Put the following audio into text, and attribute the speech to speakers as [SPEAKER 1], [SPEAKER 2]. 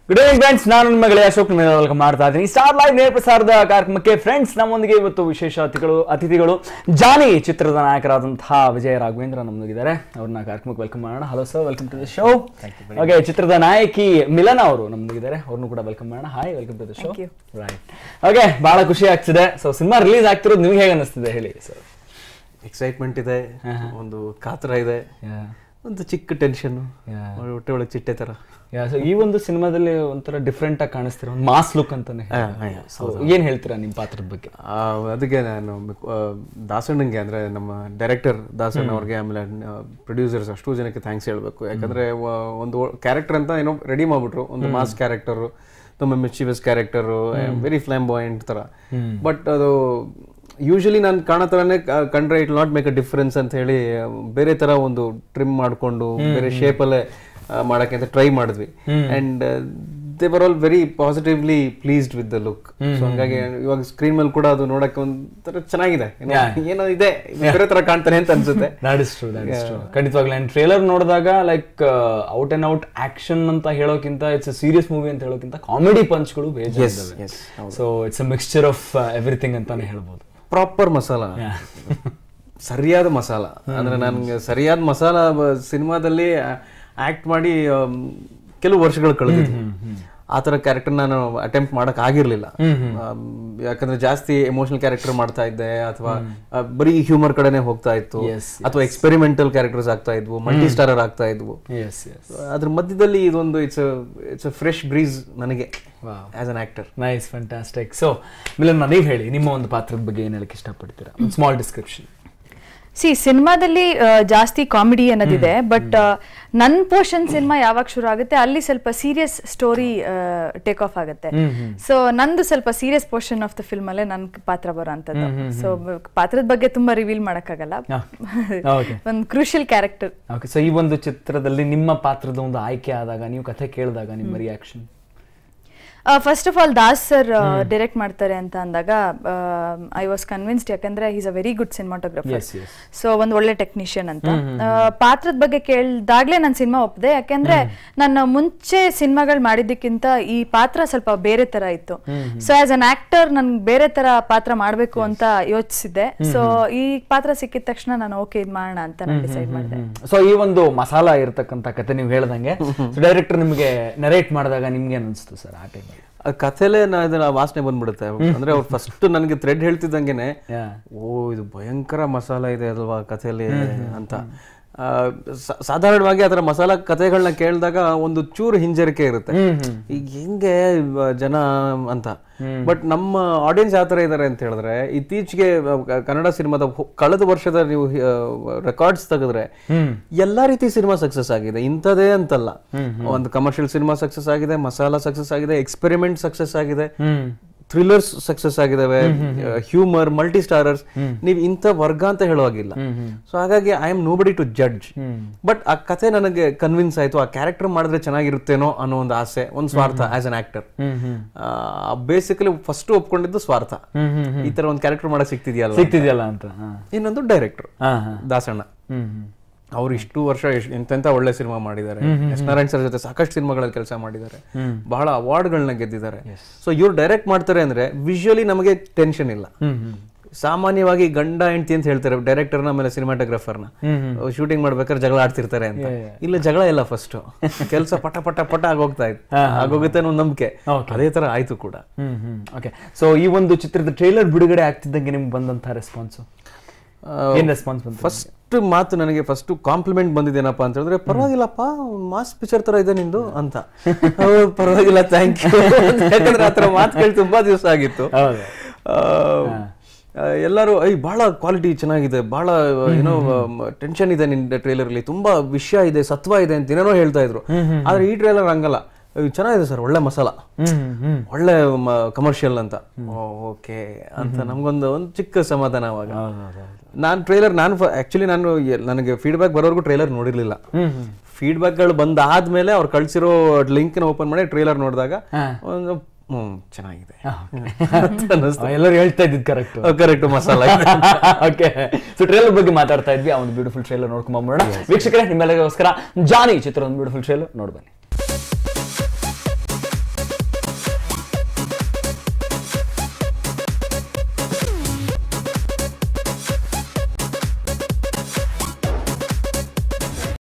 [SPEAKER 1] Good evening friends ನಾನು ನಿಮ್ಮ ಗೆಳೆಯ ಅಶೋಕ್ ನಿಮಗೆ ವೆಲ್ಕಮ್ ಮಾಡ್ತಾ ಇದ್ದೀನಿ ಸ್ಟಾರ್ ಲೈವ್ ನೇರ ಪ್ರಸಾರದ ಕಾರ್ಯಕ್ರಮಕ್ಕೆ ಫ್ರೆಂಡ್ಸ್ ನಮ್ಮೊಂದಿಗೆ ಇವತ್ತು ವಿಶೇಷ ಅತಿಥಿಗಳು ಅತಿಥಿಗಳು ಜಾನಿ ಚಿತ್ರದ ನಾಯಕರಾದಂತಹ ವಿಜಯ ರಾಘವೇಂದ್ರ ನಮ್ಮೊಂದಿಗಿದ್ದಾರೆ ಅವ್ರನ್ನ ಕಾರ್ಯಕ್ರಮಕ್ಕೆ ವೆಲ್ಕಮ್ ಮಾಡೋಣ hello sir welcome to the show okay ಚಿತ್ರದ ನಾಯಕಿ ಮಿಲನ ಅವರು ನಮ್ಮೊಂದಿಗಿದ್ದಾರೆ ಅವ್ರನ್ನೂ ಕೂಡ ವೆಲ್ಕಮ್ ಮಾಡೋಣ hi welcome to the show
[SPEAKER 2] Thank you.
[SPEAKER 1] Right okay ಬಹಳ ಖುಷಿ ಆಗ್ತಿದೆ ಸೊ ಸಿನಿಮಾ ರಿಲೀಸ್ ಆಗ್ತಿರೋದು ನಿಮ್ಗೆ ಹೇಗೆ ಅನಿಸ್ತಿದೆ ಹೇಳಿ ಸರ್
[SPEAKER 3] ಎಕ್ಸೈಟ್ಮೆಂಟ್ ಇದೆ ಒಂದು ಕಾತರ ಇದೆ ಒಂದು ಚಿಕ್ಕ ಟೆನ್ಷನ್
[SPEAKER 1] Yeah.
[SPEAKER 3] ಹೊಟ್ಟೆ ಒಳಗೆ ಚಿಟ್ಟೆ ತರ
[SPEAKER 1] ಸೊ ಈ ಒಂದು ಸಿನಿಮಾದಲ್ಲಿ ಒಂಥರ ಡಿಫ್ರೆಂಟ್ ಆಗಿ ಕಾಣಿಸ್ತಿರೋ ಒಂದು ಮಾಸ್ ಲುಕ್ ಅಂತಾನೆ ಸೊ ಏನ್ ಹೇಳ್ತೀರಾ ನಿಮ್ಮ ಪಾತ್ರದ ಬಗ್ಗೆ
[SPEAKER 3] ಆ, ಅದಕ್ಕೆ ನಾನು ಆ, ದಾಸಣ್ಣಂಗೆ ಅಂದ್ರೆ ನಮ್ಮ ಡೈರೆಕ್ಟರ್ ದಾಸಣ್ಣ ಅವ್ರಿಗೆ ಆಮೇಲೆ ಪ್ರೊಡ್ಯೂಸರ್ಸ್ ಅಷ್ಟು ಜನಕ್ಕೆ ಥ್ಯಾಂಕ್ಸ್ ಹೇಳ್ಬೇಕು ಯಾಕಂದ್ರೆ ವ- ಒಂದು ಕ್ಯಾರೆಕ್ಟರ್ ಅಂತ ಏನೋ ರೆಡಿ ಮಾಡ್ಬಿಟ್ರು ಒಂದು ಮಾಸ್ ಕ್ಯಾರೆಕ್ಟರ್ ತುಂಬ mischievous character very flamboyant ತರ ಬಟ್ ಅದು ಯೂಶಲಿ ನಾನು ಕಾಣೋ ಥರನೇ ಕ- ಕಂಡ್ರೆ it not make a difference ಅಂತ ಹೇಳಿ ಆ, ಬೇರೆ ತರ ಒಂದು ಟ್ರಿಮ್ ಮಾಡಿಕೊಂಡು ಬೇರೆ ಶೇಪಲ್ಲೇ ಮಾಡಕ್ಕೆ ಅಂತ ಟ್ರೈ ಮಾಡಿದ್ವಿ and they were all very positively pleased with the look so ಹಂಗಾಗಿ ಇವಾಗ ಸ್ಕ್ರೀನ್ ಮೇಲೆ ಕೂಡ ಅದು ನೋಡಕ್ಕೆ ಒಂಥರ ಚೆನ್ನಾಗಿದೆ ಏನೋ- ಏನೋ ಇದೆ ಬೇರೆ ತರ ಕಾಣ್ತಾನೆ ಅಂತ ಅನ್ಸುತ್ತೆ
[SPEAKER 1] that is true that is true ಖಂಡಿತವಾಗ್ಲೂ ಅಂಡ್ ಟ್ರೇಲರ್ ನೋಡಿದಾಗ like out and out action ಅಂತ ಹೇಳೋಕ್ಕಿಂತ ಇಟ್ಸ್ ಸೀರಿಯಸ್ ಮೂವಿ ಅಂತ ಹೇಳೋಕ್ಕಿಂತ ಕಾಮಿಡಿ ಪಂಚ್ಗಳು ಬೇಜಾರಿದ್ದಾವೆ
[SPEAKER 3] yes,
[SPEAKER 1] so it's a mixture of everything ಅಂತಾನೆ ಹೇಳ್ಬೋದು
[SPEAKER 3] ಪ್ರಾಪರ್ ಮಸಾಲ ಸರಿಯಾದ ಮಸಾಲ ಅಂದ್ರೆ ನನ್ಗೆ ಸರಿಯಾದ ಮಸಾಲ ಸಿನಿಮಾದಲ್ಲಿ ಆಕ್ಟ್ ಮಾಡಿ ಆಮ್, ಕೆಲವು ವರ್ಷಗಳು ಕಳೆದಿದ್ವಿ ಆ ಥರ ಕ್ಯಾರೆಕ್ಟರ್ ನಾನು ಅಟೆಂಪ್ಟ್ ಮಾಡಕ್ ಆಗಿರ್ಲಿಲ್ಲ ಆಮ್, ಯಾಕಂದ್ರೆ ಜಾಸ್ತಿ ಎಮೋಷನಲ್ ಕ್ಯಾರೆಕ್ಟರ್ ಮಾಡ್ತಾ ಇದ್ದೆ ಅಥವಾ ಆ, ಬರೀ ಹ್ಯೂಮರ್ ಕಡೆನೆ ಹೋಗ್ತಾ ಇತ್ತು
[SPEAKER 1] Yes,
[SPEAKER 3] ಅಥವಾ ಎಕ್ಸ್ಪೆರಿಮೆಂಟಲ್ ಕ್ಯಾರೆಕ್ಟರ್ಸ್ ಆಗ್ತಾ ಇದ್ವು ಮಲ್ಟಿ ಸ್ಟಾರರ್ ಆಗ್ತಾ ಇದ್ವು
[SPEAKER 1] ಎಸ್ ಎಸ್
[SPEAKER 3] ಅದ್ರ ಮಧ್ಯದಲ್ಲಿ ಇದೊಂದು it's it's a fresh breeze ನನಗೆ
[SPEAKER 1] Wow.
[SPEAKER 3] As an actor
[SPEAKER 1] nice fantastic so Milan ನೀವು ಹೇಳಿ ನಿಮ್ಮ ಒಂದು ಪಾತ್ರದ ಬಗ್ಗೆ ಏನ್ ಹೇಳಕ್ಕೆ ಇಷ್ಟಪಡ್ತೀರಾ ಒಂದು ಸ್ಮಾಲ್ ಡಿಸ್ಕ್ರಿಪ್ಷನ್
[SPEAKER 2] ಸಿ ಸಿನಿಮಾದಲ್ಲಿ ಜಾಸ್ತಿ ಕಾಮಿಡಿ ಅನ್ನೋದಿದೆ ಬಟ್ ನನ್ನ ಪೋರ್ಷನ್ ಸಿನಿಮಾ ಯಾವಾಗ ಶುರು ಆಗುತ್ತೆ ಅಲ್ಲಿ ಸ್ವಲ್ಪ ಸೀರಿಯಸ್ ಸ್ಟೋರಿ ಟೇಕ್ ಆಫ್ ಆಗುತ್ತೆ ಸೊ ನಂದು ಸ್ವಲ್ಪ serious portion of the film ಅಲ್ಲೇ ನನ್ ಪಾತ್ರ ಬರೋ ಅಂಥದ್ದು ಸೊ ಪಾತ್ರದ ಬಗ್ಗೆ ತುಂಬಾ ರಿವೀಲ್ ಮಾಡಕ್ಕಾಗಲ್ಲ
[SPEAKER 1] ಓಕೆ
[SPEAKER 2] ಒಂದು ಕ್ರೂಷಿಯಲ್ ಕ್ಯಾರೆಕ್ಟರ್
[SPEAKER 1] ಓಕೆ ಸೊ ಈ ಒಂದು ಚಿತ್ರದಲ್ಲಿ ನಿಮ್ಮ ಪಾತ್ರದ ಒಂದು ಆಯ್ಕೆ ಆದಾಗ ನೀವು ಕಥೆ ಕೇಳಿದಾಗ ನಿಮ್ಮ reaction
[SPEAKER 2] first of all Das sir direct ಮಾಡ್ತಾರೆ ಅಂತ ಅಂದಾಗ ಐ ವಾಸ್ ಕನ್ವಿನ್ಸ್ಡ್ ಯಾಕಂದ್ರೆ is a very good cinematographer
[SPEAKER 1] yes yes
[SPEAKER 2] so ಒಂದು ಒಳ್ಳೆ ಟೆಕ್ನಿಷಿಯನ್ ಅಂತ ಆ, ಪಾತ್ರದ ಬಗ್ಗೆ ಕೇಳ್ದಾಗ್ಲೇ ನಾನು ಸಿನಿಮಾ ಒಪ್ಪಿದೆ ಯಾಕೆಂದ್ರೆ ನಾನು ಮುಂಚೆ ಸಿನಿಮಾಗಳು ಮಾಡಿದ್ದಕ್ಕಿಂತ ಈ ಪಾತ್ರ ಸ್ವಲ್ಪ ಬೇರೆ ತರ ಇತ್ತು ಸೊ ಆಸ್ ಅನ್ ಆಕ್ಟರ್ ನನ್ಗೆ ಬೇರೆ ತರ ಪಾತ್ರ ಮಾಡ್ಬೇಕು ಅಂತ ಯೋಚಿಸಿದ್ದೆ ಸೊ ಈ ಪಾತ್ರ ಸಿಕ್ಕಿದ ತಕ್ಷಣ ನಾನು ಓಕೆ ಇದ್ ಮಾಡೋಣ ಅಂತ ನಾನು ಡಿಸೈಡ್ ಮಾಡಿದೆ
[SPEAKER 1] ಸೊ ಈ ಒಂದು ಮಸಾಲ ಇರತಕ್ಕಂತ ಕತೆ ನೀವು ಹೇಳ್ದಂಗೆ ಡೈರೆಕ್ಟರ್ ನಿಮಗೆ ನರೇಟ್ ಮಾಡಿದಾಗ ನಿಮ್ಗೆ ಅನಿಸ್ತು ಸರ್ ಆ ಟೈಮಲ್ಲಿ
[SPEAKER 3] ಆ ಕಥೆಲೇ ನಾ ಇದನ್ನ ವಾಸನೆ ಬಂದ್ಬಿಡುತ್ತೆ ಅಂದ್ರೆ ಅವ್ರು ಫಸ್ಟ್ ನನಗೆ ಥ್ರೆಡ್ ಹೇಳ್ತಿದ್ದಂಗೆನೆ
[SPEAKER 1] Yeah.
[SPEAKER 3] ಓ ಇದು ಭಯಂಕರ ಮಸಾಲ ಇದೆ ಅಲ್ವಾ ಕಥೆಯಲ್ಲಿ ಅಂತ ಆ, ಸಾ- ಸಾಧಾರಣವಾಗಿ ಅದರ ಮಸಾಲ ಕಥೆಗಳನ್ನ ಕೇಳಿದಾಗ ಒಂದು ಚೂರು ಹಿಂಜರಿಕೆ ಇರುತ್ತೆ ಈಗ ಹೆಂಗೆ ಇವ ಜನ ಅಂತ ಬಟ್ ನಮ್ಮ ಆಡಿಯನ್ಸ್ ಯಾವ ತರ ಇದಾರೆ ಅಂತ ಹೇಳಿದ್ರೆ ಇತ್ತೀಚೆಗೆ ಆ, ಕ- ಕನ್ನಡ ಸಿನಿಮಾದ ಹೊ- ಕಳೆದ ವರ್ಷದ ನೀವು ರೆಕಾರ್ಡ್ಸ್ ತೆಗೆದ್ರೆ ಎಲ್ಲಾ ರೀತಿ ಸಿನಿಮಾ ಸಕ್ಸಸ್ ಆಗಿದೆ ಇಂಥದೇ ಅಂತಲ್ಲ ಒಂದು ಕಮರ್ಷಿಯಲ್ ಸಿನಿಮಾ ಸಕ್ಸಸ್ ಆಗಿದೆ ಮಸಾಲ ಸಕ್ಸಸ್ ಆಗಿದೆ ಎಕ್ಸ್ಪೆರಿಮೆಂಟ್ ಸಕ್ಸಸ್ ಆಗಿದೆ ಥ್ರಿಲ್ಲರ್ಸ್ ಸಕ್ಸಸ್ ಆಗಿದಾವೆ ಹ್ಯೂಮರ್ ಮಲ್ಟಿ ಸ್ಟಾರರ್ಸ್ ನೀವು ಇಂಥ ವರ್ಗ ಅಂತ ಹೇಳುವಾಗಿಲ್ಲ ಸೊ ಹಾಗಾಗಿ I am nobody to judge but ಆ ಕಥೆ ನನಗೆ ಕನ್ವಿನ್ಸ್ ಆಯ್ತು ಆ ಕ್ಯಾರೆಕ್ಟರ್ ಮಾಡಿದ್ರೆ ಚೆನ್ನಾಗಿರುತ್ತೇನೋ ಅನ್ನೋ ಒಂದು ಆಸೆ ಒಂದು ಸ್ವಾರ್ಥ as an actor basically first ಒಪ್ಕೊಂಡಿದ್ದು ಸ್ವಾರ್ಥ ಈ ತರ ಒಂದು ಕ್ಯಾರೆಕ್ಟರ್ ಮಾಡಕ್ ಸಿಗ್ತಿದ್ಯಲ್ಲ
[SPEAKER 1] ಸಿಗ್ತಿದೆಯಲ್ಲ ಅಂತ ಹಾ
[SPEAKER 3] ಇನ್ನೊಂದು ಡೈರೆಕ್ಟರ್
[SPEAKER 1] ಹಾ ಹಾ
[SPEAKER 3] ದಾಸಣ್ಣ
[SPEAKER 1] ಹ್ಮ್ ಹ್ಮ್
[SPEAKER 3] ಅವ್ರು ಇಷ್ಟು ವರ್ಷ ಎಷ್ಟ್- ಎಂತೆಂತ ಒಳ್ಳೆ ಸಿನಿಮಾ ಮಾಡಿದ್ದಾರೆ ಎಸ್ ನಾರಾಯಣ್ ಸರ್ ಜೊತೆ ಸಾಕಷ್ಟು ಸಿನಿಮಾಗಳಲ್ಲಿ ಕೆಲಸ ಮಾಡಿದ್ದಾರೆ ಬಹಳ ಅವಾರ್ಡ್ಗಳನ್ನ ಗೆದ್ದಿದ್ದಾರೆ ಸೊ ಇವ್ರು ಡೈರೆಕ್ಟ್ ಮಾಡ್ತಾರೆ ಅಂದ್ರೆ ವಿಜುವಲಿ ನಮಗೆ ಟೆನ್ಷನ್ ಇಲ್ಲ ಸಾಮಾನ್ಯವಾಗಿ ಗಂಡ ಹೆಂಡತಿ ಅಂತ ಹೇಳ್ತಾರೆ ಡೈರೆಕ್ಟರ್ನ ಆಮೇಲೆ ಸಿನಿಮಾಟೋಗ್ರಫರ್ನ ಶೂಟಿಂಗ್ ಮಾಡ್ಬೇಕಾದ್ರೆ ಜಗಳ ಆಡ್ತಿರ್ತಾರೆ ಅಂತ ಇಲ್ಲ ಜಗಳ ಇಲ್ಲ ಫಸ್ಟ್ ಕೆಲಸ ಪಟ ಪಟ ಪಟ ಆಗೋಗ್ತಾ ಇತ್ತು ಆಗೋಗುತ್ತೆ ಅನ್ನೋ ನಂಬಿಕೆ ಅದೇ ತರ ಆಯ್ತು ಕೂಡ
[SPEAKER 1] ಹ್ಮ್ ಹ್ಮ್ ಓಕೆ ಸೊ ಈ ಒಂದು ಚಿತ್ರದ ಟ್ರೈಲರ್ ಬಿಡುಗಡೆ ಆಗ್ತಿದ್ದಂಗೆ ನಿಮ್ಗೆ ಬಂದಂತ ರೆಸ್ಪಾನ್ಸ್ ಏನ್ ರೆಸ್ಪಾನ್ಸ್ ಬಂತು
[SPEAKER 3] ಫಸ್ಟ್ ಮಾತು ನನಗೆ ಫಸ್ಟ್ ಕಾಂಪ್ಲಿಮೆಂಟ್ ಬಂದಿದ್ದೇನಪ್ಪ ಅಂತ ಹೇಳಿದ್ರೆ ಪರವಾಗಿಲ್ಲಪ್ಪ ಮಾಸ್ ಪಿಕ್ಚರ್ ತರ ಇದೆ ನಿಂದು ಅಂತ ಹೌದು, ಪರವಾಗಿಲ್ಲ ಥ್ಯಾಂಕ್ ಯು ಯಾಕಂದ್ರೆ ಆತರ ಮಾತುಗಳು ತುಂಬಾ ದಿವಸ ಆಗಿತ್ತು
[SPEAKER 1] ಹೌದು.
[SPEAKER 3] ಆ, ಆ, ಎಲ್ಲರೂ ಐ ಬಹಳ ಕ್ವಾಲಿಟಿ ಚೆನ್ನಾಗಿದೆ ಬಹಳ ಏನೋ ಟೆನ್ಷನ್ ಇದೆ ನಿನ್ ಟ್ರೇಲರ್ ಅಲ್ಲಿ ತುಂಬಾ ವಿಷಯ ಇದೆ ಸತ್ವ ಇದೆ ಅಂತ ಏನೇನೋ ಹೇಳ್ತಾ ಇದ್ರು ಆದ್ರೆ ಈ ಟ್ರೇಲರ್ ಹಂಗಲ್ಲ ಅಯ್ಯೋ, ಚೆನ್ನಾಗಿದೆ ಸರ್ ಒಳ್ಳೆ ಮಸಾಲ ಒಳ್ಳೆ ಕಮರ್ಷಿಯಲ್ ಅಂತ ಓಕೆ ಅಂತ ನಮ್ಗೊಂದು ಒಂದು ಚಿಕ್ಕ ಸಮಾಧಾನ ಅವಾಗ ನಾನು ಟ್ರೈಲರ್ ನಾನು ಆಕ್ಚುಲಿ ನಾನು ಎ- ನನಗೆ ಫೀಡ್ಬ್ಯಾಕ್ ಬರೋರ್ಗು ಟ್ರೈಲರ್ ನೋಡಿರ್ಲಿಲ್ಲ ಫೀಡ್ಬ್ಯಾಕ್ಗಳು ಬಂದಾದ್ಮೇಲೆ ಅವ್ರು ಕಳ್ಸಿರೋ ಲಿಂಕ್ ಓಪನ್ ಮಾಡಿ ಟ್ರೈಲರ್ ನೋಡಿದಾಗ ಒಂದು ಹ್ಮ್ ಚೆನ್ನಾಗಿದೆ ಅಂತ ಅನ್ನಿಸ್ತು.
[SPEAKER 1] ಎಲ್ಲರೂ ಹೇಳ್ತಾ ಇದ್ದಿದ್ದು correct
[SPEAKER 3] correct masala
[SPEAKER 1] okay so trailer ಬಗ್ಗೆ ಮಾತಾಡ್ತಾ ಇದ್ವಿ ಆ ಒಂದು ಬ್ಯೂಟಿಫುಲ್ ಟ್ರೇಲರ್ ನೋಡ್ಕೊಂಡ್ ಬಂದ್ಬಿಡೋಣ ವೀಕ್ಷಕರೇ ನಿಮ್ಮೆಲ್ಲರಿಗೋಸ್ಕರ ಜಾನಿ ಚಿತ್ರ ಒಂದು ಬ್ಯೂಟಿಫುಲ್ ಟ್ರೇಲರ್ ನೋಡ್ಬನ್ನಿ